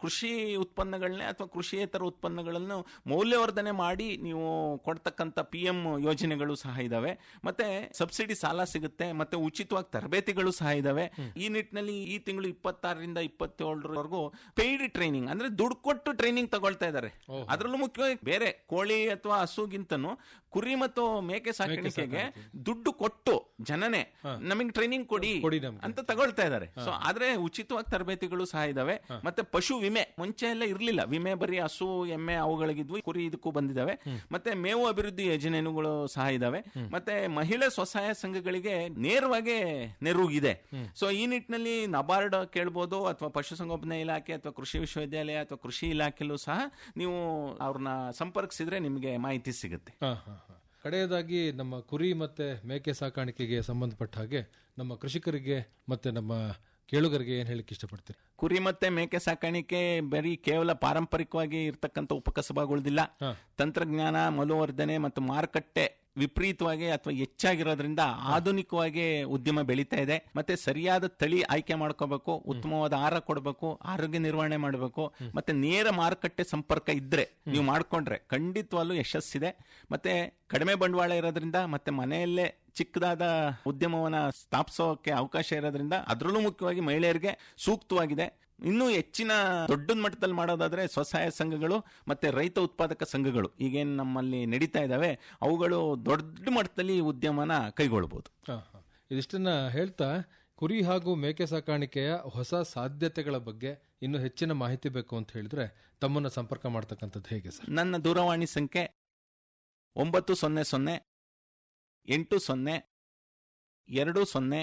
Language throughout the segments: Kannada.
ಕೃಷಿ ಉತ್ಪನ್ನಗಳನ್ನೇ ಅಥವಾ ಕೃಷಿಯೇತರ ಉತ್ಪನ್ನಗಳನ್ನು ಮೌಲ್ಯವರ್ಧನೆ ಮಾಡಿ ನೀವು ಕೊಡ್ತಕ್ಕಂಥ ಪಿ ಎಂ ಯೋಜನೆಗಳು ಸಹ ಇದಾವೆ ಮತ್ತೆ ಸಬ್ಸಿಡಿ ಸಾಲ ಸಿಗುತ್ತೆ ಮತ್ತೆ ಉಚಿತವಾಗಿ ತರಬೇತಿಗಳು ಸಹ ಇದಾವೆ ಈ ನಿಟ್ಟಿನಲ್ಲಿ ಈ ತಿಂಗಳು ಇಪ್ಪತ್ತಾರರಿಂದ ಇಪ್ಪತ್ತೇಳರವರೆಗೂ ಪೇಯ್ಡ್ ಟ್ರೈನಿಂಗ್ ಅಂದ್ರೆ ದುಡ್ಡು ಕೊಟ್ಟು ಟ್ರೈನಿಂಗ್ ತಗೊಳ್ತಾ ಇದ್ದಾರೆ ಅದರಲ್ಲೂ ಮುಖ್ಯವಾಗಿ ಬೇರೆ ಕೋಳಿ ಅಥವಾ ಹಸುಗಿಂತನೂ ಕುರಿ ಮತ್ತು ಮೇಕೆ ಸಾಕಾಣಿಕೆಗೆ ದುಡ್ಡು ಕೊಟ್ಟು ಜನನೇ ನಮಗೆ ಟ್ರೈನಿಂಗ್ ಕೊಡಿ ಅಂತ ತಗೊಳ್ತಾ ಇದ್ದಾರೆ ಸೊ ಆದ್ರೆ ಉಚಿತವಾಗಿ ತರಬೇತಿಗಳು ಸಹ ಇದಾವೆ ಮತ್ತೆ ಪಶು ವಿಮೆ ಮುಂಚೆ ಎಲ್ಲ ಇರ್ಲಿಲ್ಲ ವಿಮೆ ಬರೀ ಹಸು ಎಮ್ಮೆ ಅವುಗಳಿಗಿದ್ವು ಕುರಿ ಇದಕ್ಕೂ ಬಂದಿದಾವೆ ಮತ್ತೆ ಮೇವು ಅಭಿವೃದ್ಧಿ ಯೋಜನೆಗಳು ಸಹ ಇದಾವೆ ಮತ್ತೆ ಮಹಿಳಾ ಸ್ವಸಹಾಯ ಸಂಘಗಳಿಗೆ ನೇರವಾಗಿ ನೆರವಿದೆ ಸೊ ಈ ನಿಟ್ಟಿನಲ್ಲಿ ನಬಾರ್ಡ್ ಕೇಳ್ಬೋದು ಅಥವಾ ಪಶುಸಂಗೋಪನಾ ಇಲಾಖೆ ಅಥವಾ ಕೃಷಿ ವಿಶ್ವವಿದ್ಯಾಲಯ ಅಥವಾ ಕೃಷಿ ಇಲಾಖೆಲೂ ಸಹ ನೀವು ಅವ್ರನ್ನ ಸಂಪರ್ಕಿಸಿದ್ರೆ ನಿಮಗೆ ಮಾಹಿತಿ ಸಿಗುತ್ತೆ ಹಾ, ಹಾ, ಹಾ. ಕಡೆಯದಾಗಿ ನಮ್ಮ ಕುರಿ ಮತ್ತೆ ಮೇಕೆ ಸಾಕಾಣಿಕೆಗೆ ಸಂಬಂಧಪಟ್ಟ ಹಾಗೆ ನಮ್ಮ ಕೃಷಿಕರಿಗೆ ಮತ್ತೆ ನಮ್ಮ ಕೇಳುಗರಿಗೆ ಏನ್ ಹೇಳಿಕ್ಕೆ ಇಷ್ಟಪಡ್ತೀರಿ ಕುರಿ ಮತ್ತೆ ಮೇಕೆ ಸಾಕಾಣಿಕೆ ಬರೀ ಕೇವಲ ಪಾರಂಪರಿಕವಾಗಿ ಇರ್ತಕ್ಕಂಥ ಉಪಕಸಬುಗಳಿಲ್ಲ ತಂತ್ರಜ್ಞಾನ ಮೌಲ್ಯವರ್ಧನೆ ಮತ್ತು ಮಾರುಕಟ್ಟೆ ವಿಪರೀತವಾಗಿ ಅಥವಾ ಹೆಚ್ಚಾಗಿರೋದ್ರಿಂದ ಆಧುನಿಕವಾಗಿ ಉದ್ಯಮ ಬೆಳೀತಾ ಇದೆ ಮತ್ತೆ ಸರಿಯಾದ ತಳಿ ಆಯ್ಕೆ ಮಾಡ್ಕೋಬೇಕು ಉತ್ತಮವಾದ ಆಹಾರ ಕೊಡಬೇಕು ಆರೋಗ್ಯ ನಿರ್ವಹಣೆ ಮಾಡಬೇಕು ಮತ್ತೆ ನೇರ ಮಾರುಕಟ್ಟೆ ಸಂಪರ್ಕ ಇದ್ರೆ ನೀವು ಮಾಡ್ಕೊಂಡ್ರೆ ಖಂಡಿತವಾಗ್ಲೂ ಯಶಸ್ಸಿದೆ ಮತ್ತೆ ಕಡಿಮೆ ಬಂಡವಾಳ ಇರೋದ್ರಿಂದ ಮತ್ತೆ ಮನೆಯಲ್ಲೇ ಚಿಕ್ಕದಾದ ಉದ್ಯಮವನ್ನ ಸ್ಥಾಪಿಸೋಕೆ ಅವಕಾಶ ಇರೋದ್ರಿಂದ ಅದರಲ್ಲೂ ಮುಖ್ಯವಾಗಿ ಮಹಿಳೆಯರಿಗೆ ಸೂಕ್ತವಾಗಿದೆ ಇನ್ನೂ ಹೆಚ್ಚಿನ ದೊಡ್ಡ ಮಟ್ಟದಲ್ಲಿ ಮಾಡೋದಾದ್ರೆ ಸ್ವಸಹಾಯ ಸಂಘಗಳು ಮತ್ತೆ ರೈತ ಉತ್ಪಾದಕ ಸಂಘಗಳು ಈಗೇನು ನಮ್ಮಲ್ಲಿ ನಡೀತಾ ಇದಾವೆ ಅವುಗಳು ದೊಡ್ಡ ಮಟ್ಟದಲ್ಲಿ ಈ ಉದ್ಯಮನ ಕೈಗೊಳ್ಬಹುದು ಹಾ, ಹಾ. ಇದಿಷ್ಟನ್ನ ಹೇಳ್ತಾ ಕುರಿ ಹಾಗೂ ಮೇಕೆ ಸಾಕಾಣಿಕೆಯ ಹೊಸ ಸಾಧ್ಯತೆಗಳ ಬಗ್ಗೆ ಇನ್ನು ಹೆಚ್ಚಿನ ಮಾಹಿತಿ ಬೇಕು ಅಂತ ಹೇಳಿದ್ರೆ ತಮ್ಮನ್ನ ಸಂಪರ್ಕ ಮಾಡ್ತಕ್ಕಂಥದ್ದು ಹೇಗೆ ಸರ್ ನನ್ನ ದೂರವಾಣಿ ಸಂಖ್ಯೆ ಒಂಬತ್ತು ಸೊನ್ನೆ ಸೊನ್ನೆ ಎಂಟು ಸೊನ್ನೆ ಎರಡು ಸೊನ್ನೆ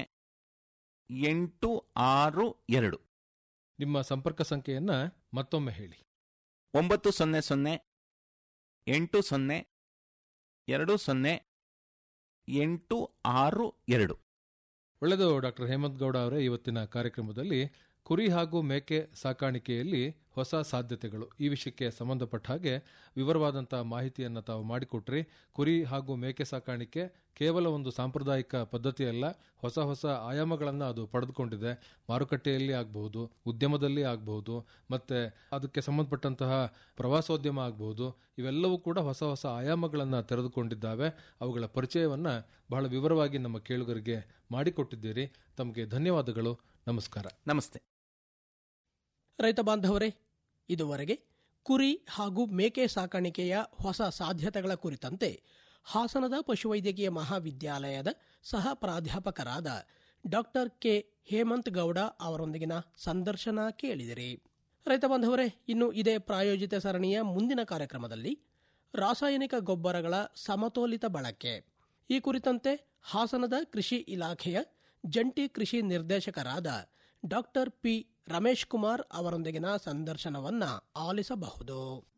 ಎಂಟು ಆರು ಎರಡು ನಿಮ್ಮ ಸಂಪರ್ಕ ಸಂಖ್ಯೆಯನ್ನ ಮತ್ತೊಮ್ಮೆ ಹೇಳಿ ಒಂಬತ್ತು ಸೊನ್ನೆ ಸೊನ್ನೆ ಎಂಟು ಸೊನ್ನೆ ಎರಡು ಸೊನ್ನೆ ಎಂಟು ಆರು ಎರಡು ಒಳ್ಳೆಯದು ಡಾಕ್ಟರ್ ಹೇಮಂತ್ ಗೌಡ ಅವರೇ ಇವತ್ತಿನ ಕಾರ್ಯಕ್ರಮದಲ್ಲಿ ಕುರಿ ಹಾಗೂ ಮೇಕೆ ಸಾಕಾಣಿಕೆಯಲ್ಲಿ ಹೊಸ ಸಾಧ್ಯತೆಗಳು ಈ ವಿಷಯಕ್ಕೆ ಸಂಬಂಧಪಟ್ಟ ಹಾಗೆ ವಿವರವಾದಂತಹ ಮಾಹಿತಿಯನ್ನು ತಾವು ಮಾಡಿಕೊಟ್ರಿ ಕುರಿ ಹಾಗೂ ಮೇಕೆ ಸಾಕಾಣಿಕೆ ಕೇವಲ ಒಂದು ಸಾಂಪ್ರದಾಯಿಕ ಪದ್ಧತಿಯಲ್ಲ ಹೊಸ ಹೊಸ ಆಯಾಮಗಳನ್ನು ಅದು ಪಡೆದುಕೊಂಡಿದೆ ಮಾರುಕಟ್ಟೆಯಲ್ಲಿ ಆಗಬಹುದು ಉದ್ಯಮದಲ್ಲಿ ಆಗಬಹುದು ಮತ್ತೆ ಅದಕ್ಕೆ ಸಂಬಂಧಪಟ್ಟಂತಹ ಪ್ರವಾಸೋದ್ಯಮ ಆಗಬಹುದು ಇವೆಲ್ಲವೂ ಕೂಡ ಹೊಸ ಹೊಸ ಆಯಾಮಗಳನ್ನು ತೆರೆದುಕೊಂಡಿದ್ದಾವೆ ಅವುಗಳ ಪರಿಚಯವನ್ನ ಬಹಳ ವಿವರವಾಗಿ ನಮ್ಮ ಕೇಳುಗರಿಗೆ ಮಾಡಿಕೊಟ್ಟಿದ್ದೀರಿ ತಮಗೆ ಧನ್ಯವಾದಗಳು ನಮಸ್ಕಾರ ನಮಸ್ತೆ ರೈತ ಬಾಂಧವರೇ ಇದುವರೆಗೆ ಕುರಿ ಹಾಗೂ ಮೇಕೆ ಸಾಕಾಣಿಕೆಯ ಹೊಸ ಸಾಧ್ಯತೆಗಳ ಕುರಿತಂತೆ ಹಾಸನದ ಪಶುವೈದ್ಯಕೀಯ ಮಹಾವಿದ್ಯಾಲಯದ ಸಹ ಪ್ರಾಧ್ಯಾಪಕರಾದ ಡಾಕ್ಟರ್ ಕೆ ಹೇಮಂತ್ ಗೌಡ ಅವರೊಂದಿಗಿನ ಸಂದರ್ಶನ ಕೇಳಿದಿರಿ ರೈತ ಬಾಂಧವರೇ ಇನ್ನು ಇದೇ ಪ್ರಾಯೋಜಿತ ಸರಣಿಯ ಮುಂದಿನ ಕಾರ್ಯಕ್ರಮದಲ್ಲಿ ರಾಸಾಯನಿಕ ಗೊಬ್ಬರಗಳ ಸಮತೋಲಿತ ಬಳಕೆ ಈ ಕುರಿತಂತೆ ಹಾಸನದ ಕೃಷಿ ಇಲಾಖೆಯ ಜಂಟಿ ಕೃಷಿ ನಿರ್ದೇಶಕರಾದ ಡಾಕ್ಟರ್ ಪಿ ರಮೇಶ್ ಕುಮಾರ್ ಅವರೊಂದಿಗಿನ ಸಂದರ್ಶನವನ್ನ ಆಲಿಸಬಹುದು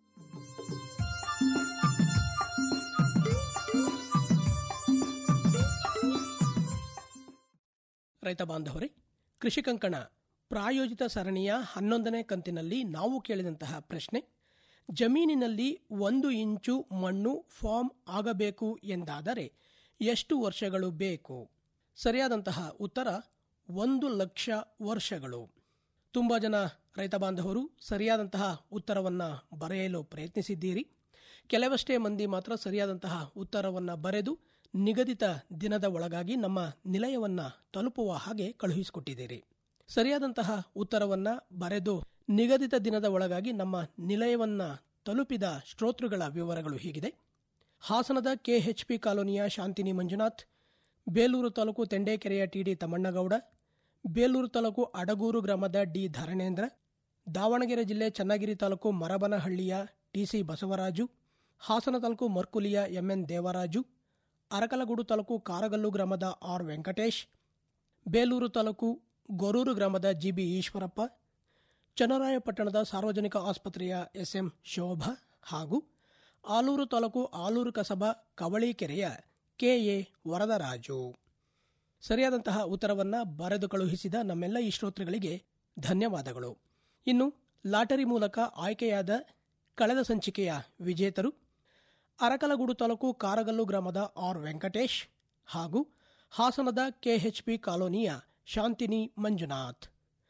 ರೈತ ಬಾಂಧವರೇ ಕೃಷಿ ಕಂಕಣ ಪ್ರಾಯೋಜಿತ ಸರಣಿಯ ಹನ್ನೊಂದನೇ ಕಂತಿನಲ್ಲಿ ನಾವು ಕೇಳಿದಂತಹ ಪ್ರಶ್ನೆ ಜಮೀನಿನಲ್ಲಿ ಒಂದು ಇಂಚು ಮಣ್ಣು ಫಾರ್ಮ್ ಆಗಬೇಕು ಎಂದಾದರೆ ಎಷ್ಟು ವರ್ಷಗಳು ಬೇಕು ಸರಿಯಾದಂತಹ ಉತ್ತರ ಒಂದು ಲಕ್ಷ ವರ್ಷಗಳು ತುಂಬ ಜನ ರೈತ ಬಾಂಧವರು ಸರಿಯಾದಂತಹ ಉತ್ತರವನ್ನು ಬರೆಯಲು ಪ್ರಯತ್ನಿಸಿದ್ದೀರಿ ಕೆಲವಷ್ಟೇ ಮಂದಿ ಮಾತ್ರ ಸರಿಯಾದಂತಹ ಉತ್ತರವನ್ನು ಬರೆದು ನಿಗದಿತ ದಿನದ ಒಳಗಾಗಿ ನಮ್ಮ ನಿಲಯವನ್ನ ತಲುಪುವ ಹಾಗೆ ಕಳುಹಿಸಿಕೊಟ್ಟಿದ್ದೀರಿ ಸರಿಯಾದಂತಹ ಉತ್ತರವನ್ನ ಬರೆದು ನಿಗದಿತ ದಿನದ ಒಳಗಾಗಿ ನಮ್ಮ ನಿಲಯವನ್ನ ತಲುಪಿದ ಶ್ರೋತೃಗಳ ವಿವರಗಳು ಹೀಗಿದೆ ಹಾಸನದ ಕೆಎಚ್ಪಿ ಕಾಲೋನಿಯ ಶಾಂತಿನಿ ಮಂಜುನಾಥ್ ಬೇಲೂರು ತಾಲೂಕು ತೆಂಡೇಕೆರೆಯ ಟಿಡಿ ತಮ್ಮಣ್ಣಗೌಡ ಬೇಲೂರು ತಾಲೂಕು ಅಡಗೂರು ಗ್ರಾಮದ ಡಿ ಧರಣೇಂದ್ರ ದಾವಣಗೆರೆ ಜಿಲ್ಲೆ ಚನ್ನಗಿರಿ ತಾಲೂಕು ಮರಬನಹಳ್ಳಿಯ ಟಿಸಿ ಬಸವರಾಜು ಹಾಸನ ತಾಲೂಕು ಮರ್ಕುಲಿಯ ಎಂಎನ್ ದೇವರಾಜು ಅರಕಲಗೂಡು ತಾಲೂಕು ಕಾರಗಲ್ಲು ಗ್ರಾಮದ ಆರ್ ವೆಂಕಟೇಶ್ ಬೇಲೂರು ತಾಲೂಕು ಗೊರೂರು ಗ್ರಾಮದ ಜಿಬಿ ಈಶ್ವರಪ್ಪ ಚನ್ನರಾಯಪಟ್ಟಣದ ಸಾರ್ವಜನಿಕ ಆಸ್ಪತ್ರೆಯ ಎಸ್ಎಂ ಶೋಭಾ ಹಾಗೂ ಆಲೂರು ತಾಲೂಕು ಆಲೂರು ಕಸಬಾ ಕವಳಿಕೆರೆಯ ಕೆಎ ವರದರಾಜು ಸರಿಯಾದಂತಹ ಉತ್ತರವನ್ನ ಬರೆದು ಕಳುಹಿಸಿದ ನಮ್ಮೆಲ್ಲ ಈ ಶ್ರೋತೃಗಳಿಗೆ ಧನ್ಯವಾದಗಳು ಇನ್ನು ಲಾಟರಿ ಮೂಲಕ ಆಯ್ಕೆಯಾದ ಕಳೆದ ಸಂಚಿಕೆಯ ವಿಜೇತರು ಅರಕಲಗೂಡು ತಾಲೂಕು ಕಾರಗಲ್ಲು ಗ್ರಾಮದ ಆರ್ ವೆಂಕಟೇಶ್ ಹಾಗೂ ಹಾಸನದ ಕೆಎಚ್ಪಿ ಕಾಲೋನಿಯ ಶಾಂತಿನಿ ಮಂಜುನಾಥ್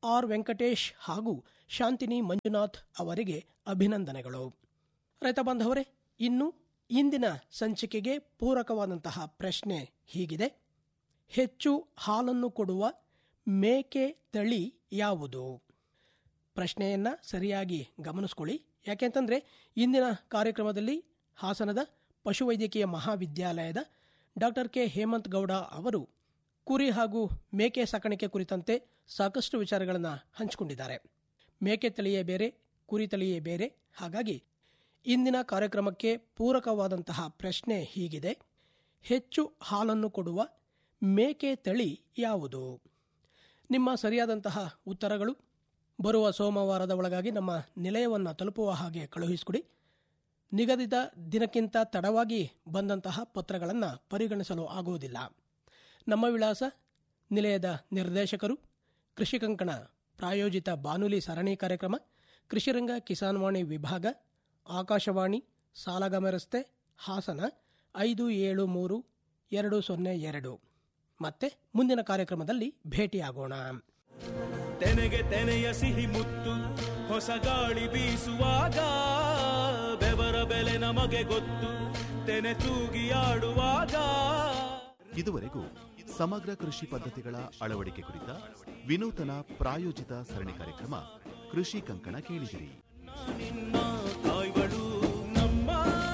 ಆರ್ ವೆಂಕಟೇಶ್ ಹಾಗೂ ಶಾಂತಿನಿ ಮಂಜುನಾಥ್ ಅವರಿಗೆ ಅಭಿನಂದನೆಗಳು ರೈತ ಬಾಂಧವರೇ ಇನ್ನು ಇಂದಿನ ಸಂಚಿಕೆಗೆ ಪೂರಕವಾದಂತಹ ಪ್ರಶ್ನೆ ಹೀಗಿದೆ ಹೆಚ್ಚು ಹಾಲನ್ನು ಕೊಡುವ ಮೇಕೆ ತಳಿ ಯಾವುದು ಪ್ರಶ್ನೆಯನ್ನ ಸರಿಯಾಗಿ ಗಮನಿಸ್ಕೊಳ್ಳಿ ಯಾಕೆಂತಂದ್ರೆ ಇಂದಿನ ಕಾರ್ಯಕ್ರಮದಲ್ಲಿ ಹಾಸನದ ಪಶುವೈದ್ಯಕೀಯ ಮಹಾವಿದ್ಯಾಲಯದ ಡಾಕ್ಟರ್ ಕೆ ಹೇಮಂತ್ ಗೌಡ ಅವರು ಕುರಿ ಹಾಗೂ ಮೇಕೆ ಸಾಕಾಣಿಕೆ ಕುರಿತಂತೆ ಸಾಕಷ್ಟು ವಿಚಾರಗಳನ್ನು ಹಂಚಿಕೊಂಡಿದ್ದಾರೆ ಮೇಕೆ ತಳಿಯೇ ಬೇರೆ ಕುರಿ ತಳಿಯೇ ಬೇರೆ ಹಾಗಾಗಿ ಇಂದಿನ ಕಾರ್ಯಕ್ರಮಕ್ಕೆ ಪೂರಕವಾದಂತಹ ಪ್ರಶ್ನೆ ಹೀಗಿದೆ ಹೆಚ್ಚು ಹಾಲನ್ನು ಕೊಡುವ ಮೇಕೆ ತಳಿ ಯಾವುದು ನಿಮ್ಮ ಸರಿಯಾದಂತಹ ಉತ್ತರಗಳು ಬರುವ ಸೋಮವಾರದ ಒಳಗಾಗಿ ನಮ್ಮ ನಿಲಯವನ್ನು ತಲುಪುವ ಹಾಗೆ ಕಳುಹಿಸಿಕೊಡಿ ನಿಗದಿತ ದಿನಕ್ಕಿಂತ ತಡವಾಗಿ ಬಂದಂತಹ ಪತ್ರಗಳನ್ನು ಪರಿಗಣಿಸಲು ಆಗುವುದಿಲ್ಲ ನಮ್ಮ ವಿಳಾಸ ನಿಲಯದ ನಿರ್ದೇಶಕರು ಕೃಷಿ ಕಂಕಣ ಪ್ರಾಯೋಜಿತ ಬಾನುಲಿ ಸರಣಿ ಕಾರ್ಯಕ್ರಮ ಕೃಷಿರಂಗ ಕಿಸಾನ್ವಾಣಿ ವಿಭಾಗ ಆಕಾಶವಾಣಿ ಸಾಲಗಾಮ ರಸ್ತೆ ಹಾಸನ ಐದು ಏಳು ಮೂರು ಎರಡು ಸೊನ್ನೆ ಎರಡು ಮತ್ತೆ ಮುಂದಿನ ಕಾರ್ಯಕ್ರಮದಲ್ಲಿ ಭೇಟಿಯಾಗೋಣ ತೆನೆಗೆ ತೆನೆಯ ಸಿಹಿ ಮುತ್ತು ಹೊಸ ಗಾಳಿ ಬೀಸುವಾಗ ಬೆವರ ಬೆಲೆ ನಮಗೆ ಗೊತ್ತು ತೆನೆ ತೂಗಿಯಾಡುವಾಗ ಇದುವರೆಗೂ ಸಮಗ್ರ ಕೃಷಿ ಪದ್ಧತಿಗಳ ಅಳವಡಿಕೆ ಕುರಿತ ವಿನೂತನ ಪ್ರಾಯೋಜಿತ ಸರಣಿ ಕಾರ್ಯಕ್ರಮ ಕೃಷಿ ಕಂಕಣ ಕೇಳಿದಿರಿ ನಿನ್ನ ತಾಯ್ಗಳು ನಮ್ಮ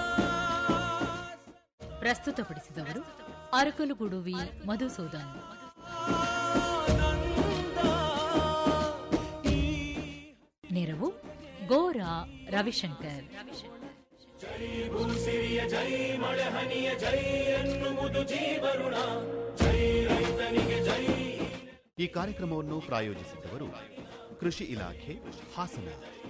ಪ್ರಸ್ತುತಪಡಿಸಿದವರು ಅರಕಲುಗುಡು ವಿ ಮಧುಸೂದನ್ ಆನಂದ ಈ ನೆರವು ಗೋರಾ ರವಿಶಂಕರ್ ಭೂಸಿರಿಯ ಜೈ ಮಳೆ ಹನಿಯ ಜೈ ಎನ್ನುವುದು ಜೀವರುಣ ಜೈ ರೈತನಿಗೆ ಜೈ ಈ ಕಾರ್ಯಕ್ರಮವನ್ನು ಪ್ರಾಯೋಜಿಸಿದ್ದವರು ಕೃಷಿ ಇಲಾಖೆ ಹಾಸನ